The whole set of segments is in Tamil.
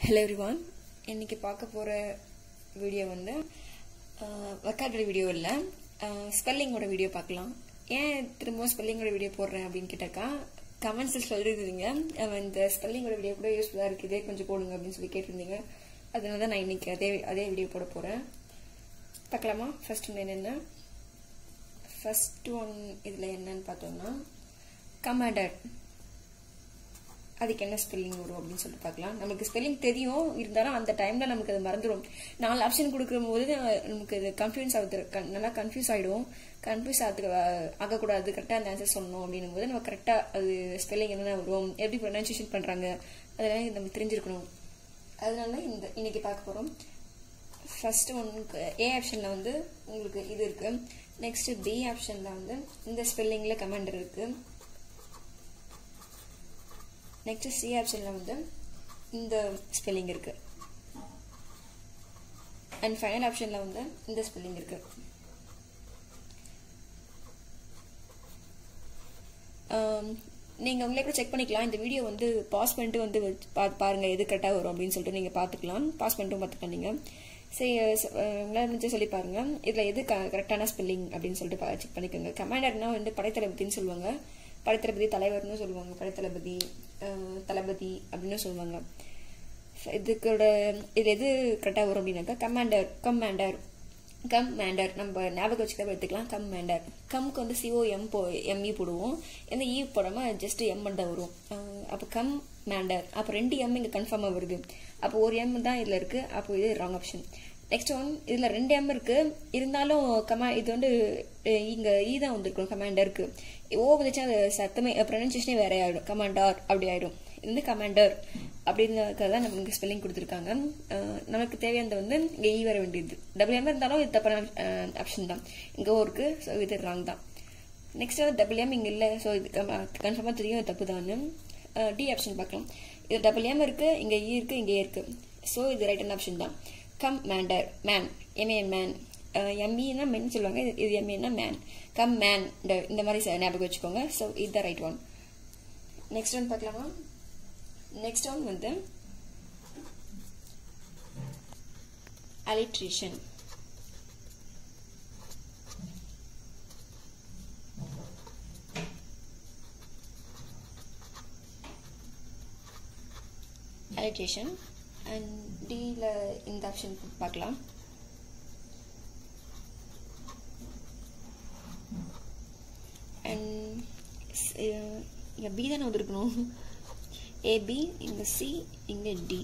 ஹலோ எவ்ரிவான் இன்னைக்கு பார்க்க போகிற வீடியோ வந்து ஒர்க்காட் வீடியோ இல்லை ஸ்பெல்லிங்கோட வீடியோ பார்க்கலாம் ஏன் திரும்ப ஸ்பெல்லிங்கோட வீடியோ போடுறேன் அப்படின்னு கேட்டாக்கா கமெண்ட்ஸில் சொல்லியிருந்தீங்க அவன் இந்த ஸ்பெல்லிங்கோட வீடியோ கூட யூஸ்ஃபுல்லாக இருக்குது இதே கொஞ்சம் போடுங்க அப்படின்னு சொல்லி கேட்டிருந்தீங்க அதனால தான் நான் இன்னைக்கு அதே அதே வீடியோ போட போகிறேன் பார்க்கலாமா ஃபர்ஸ்ட் ஒன்று என்னென்ன ஃபர்ஸ்ட் ஒன் இதில் என்னன்னு பார்த்தோம்னா கமாண்டர் அதுக்கு என்ன ஸ்பெல்லிங் வரும் அப்படின்னு சொல்லிட்டு பார்க்கலாம் நமக்கு ஸ்பெல்லிங் தெரியும் இருந்தாலும் அந்த டைம்ல நமக்கு அது மறந்துடும் நாலு ஆப்ஷன் கொடுக்கும் போது நமக்கு இது கன்ஃபியூஸ் ஆகுது நல்லா கன்ஃபியூஸ் ஆயிடும் கன்ஃபியூஸ் ஆகுது ஆகக்கூடாது கரெக்டாக அந்த ஆன்சர் சொல்லணும் அப்படின்னும் போது நம்ம கரெக்டாக அது ஸ்பெல்லிங் என்னென்ன வரும் எப்படி ப்ரொனன்சியேஷன் பண்றாங்க அதெல்லாம் நம்ம தெரிஞ்சிருக்கணும் அதனால இந்த இன்னைக்கு பார்க்க போறோம் ஃபர்ஸ்ட் ஒன்னுக்கு ஏ ஆப்ஷன்ல வந்து உங்களுக்கு இது இருக்கு நெக்ஸ்ட் பி ஆப்ஷன்ல வந்து இந்த ஸ்பெல்லிங்ல கமாண்டர் இருக்கு நெக்ஸ்ட் சி ஆப்ஷனில் வந்து இந்த ஸ்பெல்லிங் இருக்கு அண்ட் ஃபைனல் ஆப்ஷனில் வந்து இந்த ஸ்பெல்லிங் இருக்கு நீங்கள் உங்களே கூட செக் பண்ணிக்கலாம் இந்த வீடியோ வந்து பாஸ் பண்ணிட்டு வந்து பாருங்க எது கரெக்டாக வரும் அப்படின்னு சொல்லிட்டு நீங்கள் பார்த்துக்கலாம் பாஸ் பண்ணிட்டும் பார்த்துக்கலாம் நீங்கள் சரி உங்களால் முடிஞ்சு சொல்லி பாருங்க இதில் எது கரெக்டான ஸ்பெல்லிங் அப்படின்னு சொல்லிட்டு செக் பண்ணிக்கோங்க கமாண்டர்னா வந்து படைத்தளபதினு சொல்லுவாங்க படைத்தளபதி தலைவர்னு சொல்லுவாங்க படைத்தளபதி தளபதி அப்படின்னு சொல்லுவாங்க இதுக்கோட இது எது கரெக்டாக வரும் அப்படின்னாக்கா கமாண்டர் கமாண்டர் கம் மேண்டர் நம்ம ஞாபகம் வச்சுக்கலாம் எடுத்துக்கலாம் கம் மேண்டர் கம்க்கு வந்து சிஓ எம் போ எம்இ போடுவோம் எந்த இ போடாமல் ஜஸ்ட் எம் தான் வரும் அப்போ கம் மேண்டர் அப்போ ரெண்டு எம் இங்கே கன்ஃபார்மாக வருது அப்போ ஒரு எம் தான் இதில் இருக்குது அப்போ இது ராங் ஆப்ஷன் நெக்ஸ்ட் ஒன் இதில் ரெண்டு எம் இருக்கு இருந்தாலும் கமா இது வந்து இங்கே ஈ தான் வந்திருக்கும் கமாண்டருக்கு ஓ வந்துச்சு அது சத்தமே ப்ரொனன்சியேஷனே வேற ஆயிடும் கமாண்டார் அப்படி ஆயிடும் இது வந்து கமாண்டர் அப்படின்றதுக்காக தான் நமக்கு ஸ்பெல்லிங் கொடுத்துருக்காங்க நமக்கு தேவையானது வந்து இங்கே ஈ வர வேண்டியது டபுள் எம் இருந்தாலும் இது தப்பான ஆப்ஷன் தான் இங்கே ஓ இருக்கு ஸோ இது ராங் தான் நெக்ஸ்ட் வந்து டபுள் எம் இங்கே இல்லை ஸோ இது கன்ஃபார்மாக தெரியும் இது தப்பு தான் டி ஆப்ஷன் பார்க்கலாம் இது டபுள் எம் இருக்கு இங்கே ஈ இருக்கு இங்கே இருக்கு ஸோ இது ரைட்டான ஆப்ஷன் தான் commander man M A man எம்இனா மென் சொல்லுவாங்க இது எம்ஏனா மேன் கம் மேன் இந்த மாதிரி ஞாபகம் வச்சுக்கோங்க ஸோ இது ரைட் ஒன் நெக்ஸ்ட் ஒன் பார்க்கலாமா நெக்ஸ்ட் ஒன் வந்து அலிட்ரேஷன் அலிட்ரேஷன் அண்ட் டியில் இந்த ஆப்ஷன் பார்க்கலாம் அண்ட் இங்கே பி தானே வந்துருக்கணும் ஏபி இங்கே சி இங்கே டி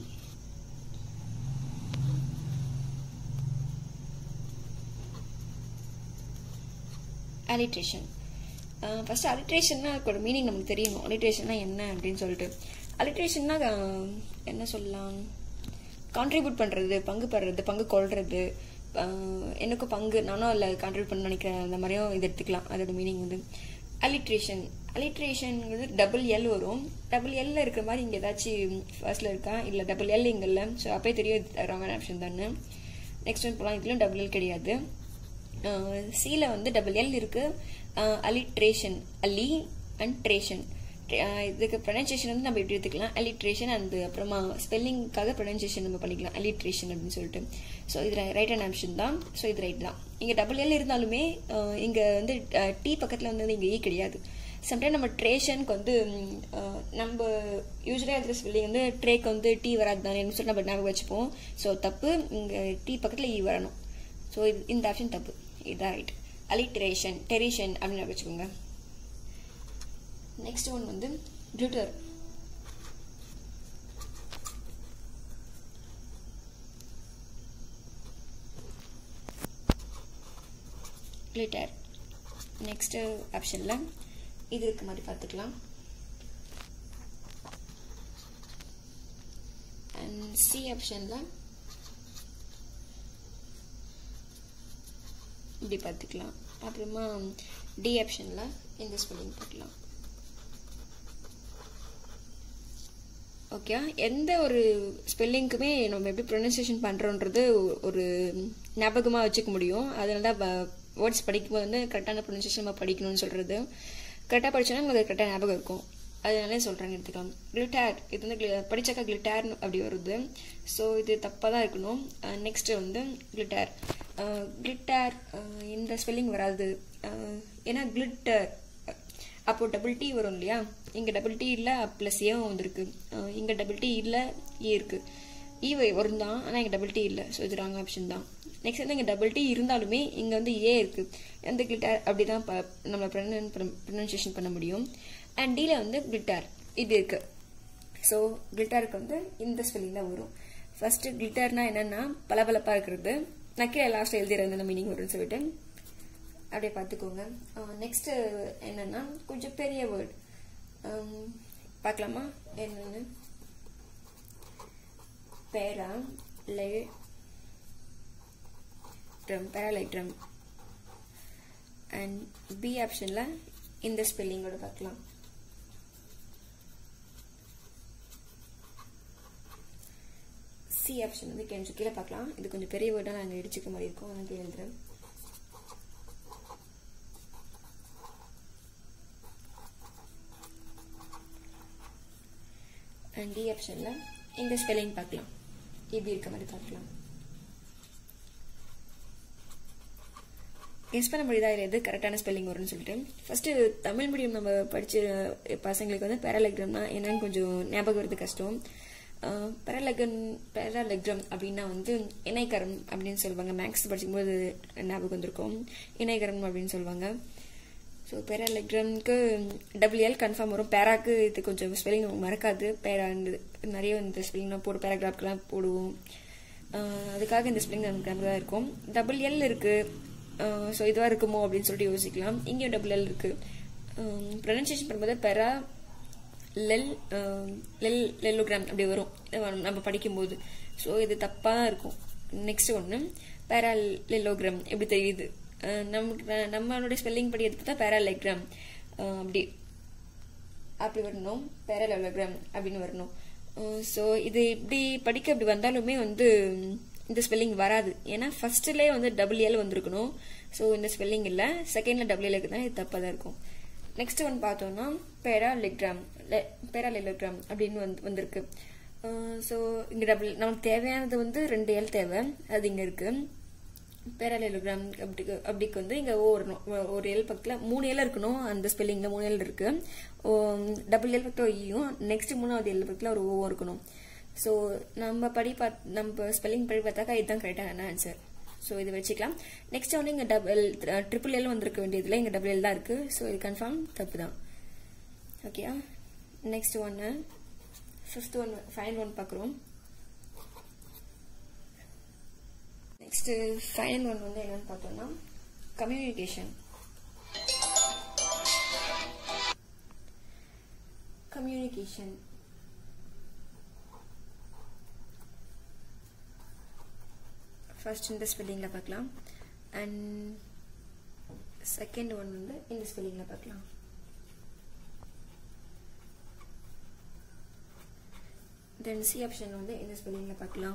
அலிட்ரேஷன் ஃபர்ஸ்ட் அலிட்ரேஷன்னா அதோட மீனிங் நமக்கு தெரியணும் அலிட்ரேஷன்னா என்ன அப்படின்னு சொல்லிட்டு அலிட்ரேஷன்னா என்ன சொல்லலாம் கான்ட்ரிபியூட் பண்ணுறது பங்கு பெறது பங்கு கொள்றது எனக்கும் பங்கு நானும் அதில் கான்ட்ரிபியூட் பண்ண நினைக்கிறேன் அந்த மாதிரியும் இது எடுத்துக்கலாம் அதோட மீனிங் வந்து அலிட்ரேஷன் அலிட்ரேஷன் வந்து டபுள் எல் வரும் டபுள் எல்ல இருக்கிற மாதிரி இங்கே ஏதாச்சும் ஃபர்ஸ்ட்ல இருக்கா இல்லை டபுள் எல் இங்கே இல்லை ஸோ அப்பயே தெரியும் ராங்கான ஆப்ஷன் தானே நெக்ஸ்ட் ஒன் போகலாம் இதுலையும் டபுள் எல் கிடையாது சியில் வந்து டபுள் எல் இருக்கு அலிட்ரேஷன் அலி அண்ட் ட்ரேஷன் இதுக்கு ப்ரொனன்சியேஷன் வந்து நம்ம எப்படி எடுத்துக்கலாம் அலிட்ரேஷன் அண்ட் அப்புறமா ஸ்பெல்லிங்காக ப்ரொனன்சியேஷன் நம்ம பண்ணிக்கலாம் அலிட்ரேஷன் அப்படின்னு சொல்லிட்டு ஸோ இது ரைட் அண்ட் ஆப்ஷன் தான் ஸோ இது ரைட் தான் இங்கே டபுள் எல் இருந்தாலுமே இங்கே வந்து டி பக்கத்தில் வந்து இங்கே ஈ கிடையாது சம்டைம் நம்ம ட்ரேஷனுக்கு வந்து நம்ம யூஸ்வலாக இருக்கிற ஸ்பெல்லிங் வந்து ட்ரேக்கு வந்து டீ வராது தானே சொல்லி நம்ம ஞாபகம் வச்சுப்போம் ஸோ தப்பு இங்கே டீ பக்கத்தில் ஈ வரணும் ஸோ இது இந்த ஆப்ஷன் தப்பு இதுதான் ரைட் அலிட்ரேஷன் டெரிஷன் அப்படின்னு வச்சுக்கோங்க நெக்ஸ்ட் ஒன் வந்து ட்விட்டர் glitter நெக்ஸ்ட் ஆப்ஷன்ல இது இருக்க மாதிரி பார்த்துக்கலாம் அண்ட் சி ஆப்ஷன்ல இப்படி பார்த்துக்கலாம் அப்புறமா டி ஆப்ஷன்ல இந்த ஸ்பெல்லிங் பார்க்கலாம் ஓகே எந்த ஒரு ஸ்பெல்லிங்க்குமே நம்ம எப்படி ப்ரொனன்சியேஷன் பண்ணுறோன்றது ஒரு ஞாபகமாக வச்சுக்க முடியும் அதனால தான் வேர்ட்ஸ் படிக்கும்போது வந்து கரெக்டான ப்ரொனன்சியேஷன் நம்ம படிக்கணும்னு சொல்கிறது கரெக்டாக படிச்சோன்னா நமக்கு கரெக்டாக ஞாபகம் இருக்கும் அதனாலே சொல்கிறாங்க எடுத்துக்கலாம் கிளிட்டேர் இது வந்து gli- படிச்சாக்கா கிளிட்டேர் அப்படி வருது ஸோ இது தப்பாக தான் இருக்கணும் நெக்ஸ்ட் வந்து கிளிட்டேர் கிளிட்டேர் இந்த ஸ்பெல்லிங் வராது அஹ், ஏன்னா கிளிட்டர் அப்போ டபுள் டி வரும் இல்லையா இங்கே டபுள் டி இல்லை ப்ளஸ் ஏவும் வந்திருக்கு அஹ், இங்கே டபுள் டி இல்லை ஏ இருக்கு ஈவை வரும் தான் ஆனால் இங்கே டபுள் டி இல்லை ஸோ இது ராங் ஆப்ஷன் தான் நெக்ஸ்ட் வந்து இங்கே டபுள் டி இருந்தாலுமே இங்கே வந்து ஏ இருக்கு அந்த கிளிட்டர் அப்படி தான் ப நம்ம ப்ரொனன்சியேஷன் பண்ண முடியும் அண்ட் டியில் வந்து கிளிட்டர் இது இருக்கு ஸோ கிளிட்டருக்கு வந்து இந்த ஸ்பெல்லிங் தான் வரும் ஃபர்ஸ்ட் கிளிட்டர்னா என்னன்னா பளபளப்பா இருக்கிறது நான் கீழே லாஸ்ட் எழுதிடுறது என்ன மீனிங் வரும்னு சொல்லிட்டு அப்படியே பார்த்துக்கோங்க நெக்ஸ்ட் என்னன்னா கொஞ்சம் பெரிய வேர்ட் பார்க்கலாமா என்னன்னு parallelogram parallelogram and B ஆப்ஷன்ல இந்த ஸ்பெல்லிங்கோட பார்க்கலாம் சி ஆப்ஷன் வந்து கொஞ்சம் கீழே பார்க்கலாம் இது கொஞ்சம் பெரிய வேர்டாக நாங்கள் இடிச்சுக்க மாதிரி இருக்கும் அதனால கீழே எழுதுறேன் அண்ட் டி ஆப்ஷன்ல இந்த ஸ்பெல்லிங் பார்க்கலாம் இப்படி இருக்க மாதிரி பார்க்கலாம் கெஸ் பண்ண முடியுதா இல்லை எது கரெக்டான ஸ்பெல்லிங் வரும்னு சொல்லிட்டு ஃபர்ஸ்ட் தமிழ் மீடியம் நம்ம படிச்ச பசங்களுக்கு வந்து பேரலெக்ரம்னா என்னன்னு கொஞ்சம் ஞாபகம் வருது கஷ்டம் பேரலெகன் பேரலெக்ரம் அப்படின்னா வந்து இணைக்கரம் அப்படின்னு சொல்லுவாங்க மேக்ஸ் படிக்கும்போது ஞாபகம் வந்திருக்கும் இணைக்கரம் அப்படின்னு சொல்லுவாங்க ஸோ பேராலெக்ரம்க்கு டபுள் எல் கன்ஃபார்ம் வரும் பேராக்கு இது கொஞ்சம் ஸ்பெல்லிங் மறக்காது பேரா நிறைய இந்த ஸ்பெல்லிங்லாம் போடு பேராகிராஃப்க்கெலாம் போடுவோம் ஆஹ் அதுக்காக இந்த ஸ்பெல்லிங் நமக்கு ஞாபகம் தான் இருக்கும் டபுள் எல் இருக்கு ஸோ இதுவாக இருக்குமோ அப்படின்னு சொல்லிட்டு யோசிக்கலாம் இங்கேயும் டபுள் எல் இருக்கு ப்ரொனன்சியேஷன் பண்ணும்போது பெரா லெல் லெல் லெல்லோகிராம் அப்படி வரும் இது நம்ம படிக்கும்போது ஸோ இது தப்பாக தான் இருக்கும் நெக்ஸ்ட் ஒன்று பேரா லெல்லோகிராம் எப்படி தெரியுது அஹ் நமக்கு ந- நம்மளுடைய ஸ்பெல்லிங் படி எடுத்து தான் பேராலெக்ராம் அப்படி அப்படி வரணும் பேரலோகிராம் அப்படின்னு வரணும் ஸோ இது இப்படி படிக்க அப்படி வந்தாலுமே வந்து ம், இந்த ஸ்பெல்லிங் வராது ஏன்னா ஃபர்ஸ்ட்லேயே வந்து டபுள் எல் வந்திருக்கணும் ஸோ இந்த ஸ்பெல்லிங் இல்லை செகண்ட்ல டபுள் எல் இருக்குதான் இது தப்பாக தான் இருக்கும் நெக்ஸ்ட் ஒன் பார்த்தோம்னா பேராலெக்ராம் பேராலெலோகிராம் அப்படின்னு வந்து வந்திருக்கு ஸோ இங்கே டபுள் நமக்கு தேவையானது வந்து ரெண்டு எல் தேவை அது இங்கே இருக்கு பேரலோகிராம் அப்படி அப்படிக்கு வந்து இங்க ஓ வரணும் ஒ- ஒரு எல் பக்கத்துல மூணு எல் இருக்கணும் அந்த ஸ்பெல்லிங்ல மூணு எல் இருக்கு டபுள் எல் பக்கத்துல ஈயும் நெக்ஸ்ட் மூணாவது எல் பக்கத்துல ஒரு ஓ இருக்கணும் ஸோ நம்ம படி பார்த் நம்ம ஸ்பெல்லிங் படி பார்த்தாக்கா இதுதான் கரெக்டான ஆன்சர் ஸோ இது வச்சுக்கலாம் நெக்ஸ்ட் வந்து இங்க டபுள் ட்ரிபிள் எல் வந்திருக்க வேண்டியதுல இங்க டபுள் எல் தான் இருக்கு ஸோ இது கன்ஃபார்ம் தப்பு தான் ஓகேயா நெக்ஸ்ட் ஒன்று ஃபிஃப்த் ஒன் ஃபைனல் ஒன் பார்க்குறோம் நெக்ஸ்ட் ஃபைனல் ஒன் வந்து என்னன்னு பார்த்தோம்னா கம்யூனிகேஷன் கம்யூனிகேஷன் ஃபர்ஸ்ட் இந்த ஸ்பெல்லிங்கில் பார்க்கலாம் அண்ட் செகண்ட் ஒன் வந்து இந்த ஸ்பெல்லிங்கில் பார்க்கலாம் தென் சி ஆப்ஷன் வந்து இந்த ஸ்பெல்லிங்கில் பார்க்கலாம்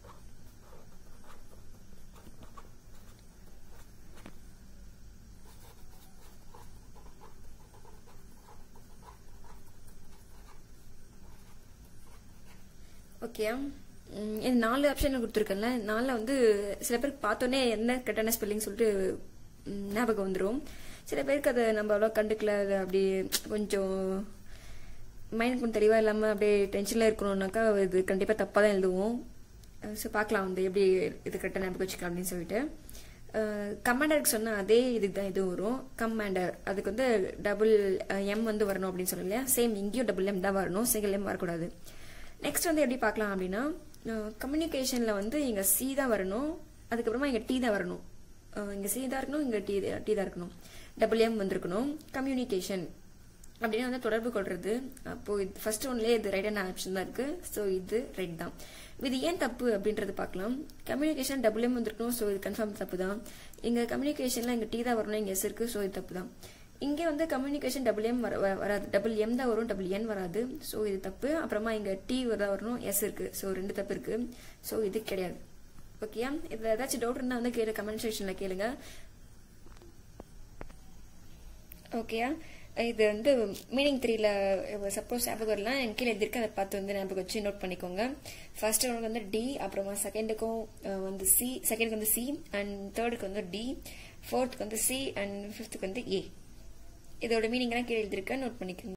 ஓகே இது நாலு ஆப்ஷன் கொடுத்துருக்கேன்ல நாலில் வந்து சில பேருக்கு பார்த்தோன்னே என்ன கரெக்டான ஸ்பெல்லிங் சொல்லிட்டு ம், ஞாபகம் வந்துடும் சில பேருக்கு அதை நம்ம அவ்வளோ கண்டுக்கல அது அப்படி கொஞ்சம் மைண்ட் கொஞ்சம் தெளிவாக இல்லாமல் அப்படியே டென்ஷனில் இருக்கணும்னாக்கா இது கண்டிப்பாக தப்பாக தான் எழுதுவோம் ஸோ பார்க்கலாம் வந்து எப்படி இது கரெக்டாக ஞாபகம் வச்சுக்கலாம் அப்படின்னு சொல்லிட்டு கமாண்டருக்கு சொன்ன அதே இதுக்கு தான் இது வரும் கமாண்டர் அதுக்கு வந்து டபுள் எம் வந்து வரணும் அப்படின்னு சொல்லி இல்லையா சேம் இங்கேயும் டபுள் எம் தான் வரணும் சிங்கிள் எம் வரக்கூடாது நெக்ஸ்ட் வந்து எப்படி பார்க்கலாம் அப்படின்னா கம்யூனிகேஷனில் வந்து இங்கே சி தான் வரணும் அதுக்கப்புறமா இங்கே டி தான் வரணும் அஹ் இங்க சி தான் இருக்கணும் இங்க டி டி தான் இருக்கணும் டபுள் எம் வந்திருக்கணும் கம்யூனிகேஷன் அப்படின்னா வந்து தொடர்பு கொள்றது அப்போ இது ஃபர்ஸ்ட் ஒன்லேயே இது ரைட்டான ஆப்ஷன் தான் இருக்கு ஸோ இது ரைட் தான் இது ஏன் தப்பு அப்படின்றது பார்க்கலாம் கம்யூனிகேஷன் டபுள் எம் வந்திருக்கணும் ஸோ இது கன்ஃபார்ம் தப்பு தான் இங்க கம்யூனிகேஷன்ல இங்க டி தான் வரணும் இங்க எஸ் இருக்கு ஸோ இது தப்பு தான் இங்கே வந்து கம்யூனிகேஷன் டபுள் எம் வர வ- வராது டபுள் எம் தான் வரும் டபுள் என் வராது ஸோ இது தப்பு அப்புறமா இங்க டி தான் வரணும் எஸ் இருக்கு ஸோ ரெண்டு தப்பு இருக்கு ஸோ இது கிடையாது ஓகேயா இதுல ஏதாச்சும் டவுட் இருந்தா வந்து கேளு கமெண்ட் செக்ஷன்ல கேளுங்க ஓகேயா இது வந்து மீனிங் தெரியல சப்போஸ் ஞாபகம் வரலாம் என் கீழே எழுதிருக்கு அதை பார்த்து வந்து ஞாபகம் வச்சு நோட் பண்ணிக்கோங்க ஃபர்ஸ்ட் ஒன்று வந்து டி அப்புறமா செகண்டுக்கும் வந்து சி செகண்டுக்கு வந்து சி அண்ட் தேர்டுக்கு வந்து டி ஃபோர்த்துக்கு வந்து சி அண்ட் ஃபிஃப்த்துக்கு வந்து ஏ இதோட மீனிங்லாம் கீழே எழுதியிருக்கேன் நோட் பண்ணிக்கோங்க